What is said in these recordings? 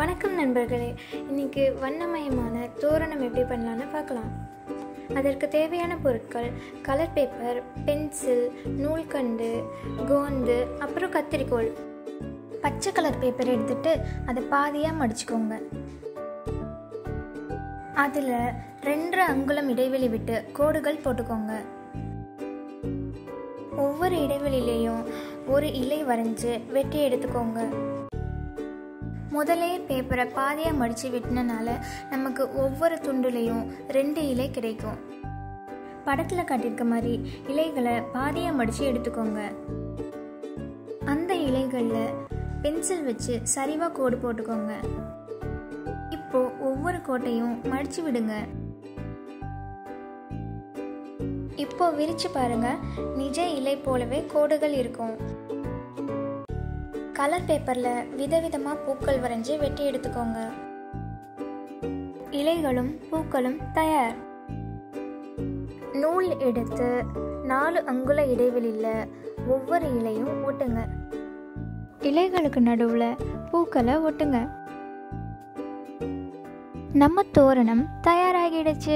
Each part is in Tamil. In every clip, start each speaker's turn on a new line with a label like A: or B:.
A: வணக்கம் நண்பர்களே இன்னைக்கு வண்ணமயமான தோரணம் எப்படி பண்ணலான்னு பார்க்கலாம் அதற்கு தேவையான பொருட்கள் கலர் பேப்பர் பென்சில் நூல்கண்டு கோந்து அப்புறம் கத்திரிக்கோல் பச்சை கலர் பேப்பர் எடுத்துட்டு அதை பாதியாக மடிச்சுக்கோங்க அதில் ரெண்டரை அங்குலம் இடைவெளி விட்டு கோடுகள் போட்டுக்கோங்க ஒவ்வொரு இடைவெளியிலையும் ஒரு இலை வரைஞ்சு வெட்டி எடுத்துக்கோங்க முதலே பேப்பரை பாதியாக மடித்து வெட்டினனால நமக்கு ஒவ்வொரு துண்டுலையும் ரெண்டு இலை கிடைக்கும் படத்தில் காட்டியிருக்க மாதிரி இலைகளை பாதியாக மடித்து எடுத்துக்கோங்க அந்த இலைகளில் பென்சில் வச்சு சரிவாக கோடு போட்டுக்கோங்க இப்போ ஒவ்வொரு கோட்டையும் மடிச்சு விடுங்க இப்போ விரிச்சு பாருங்க நிஜ இலை போலவே கோடுகள் இருக்கும் கலர் பேப்பரில் விதவிதமாக பூக்கள் வரைஞ்சி வெட்டி எடுத்துக்கோங்க இலைகளும் பூக்களும் தயார் நூல் எடுத்து நாலு அங்குல இடைவெளியில் ஒவ்வொரு இலையும் ஒட்டுங்க இலைகளுக்கு நடுவில் பூக்களை ஒட்டுங்க நம்ம தோரணம் தயாராகிடுச்சு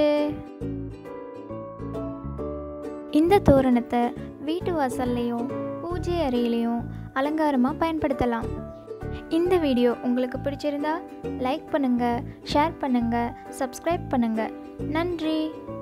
A: இந்த தோரணத்தை வீட்டு வாசல்லையும் பூஜை அறையிலையும் அலங்காரமாக பயன்படுத்தலாம் இந்த வீடியோ உங்களுக்கு பிடிச்சிருந்தா லைக் பண்ணுங்கள் ஷேர் பண்ணுங்கள் சப்ஸ்கிரைப் பண்ணுங்கள் நன்றி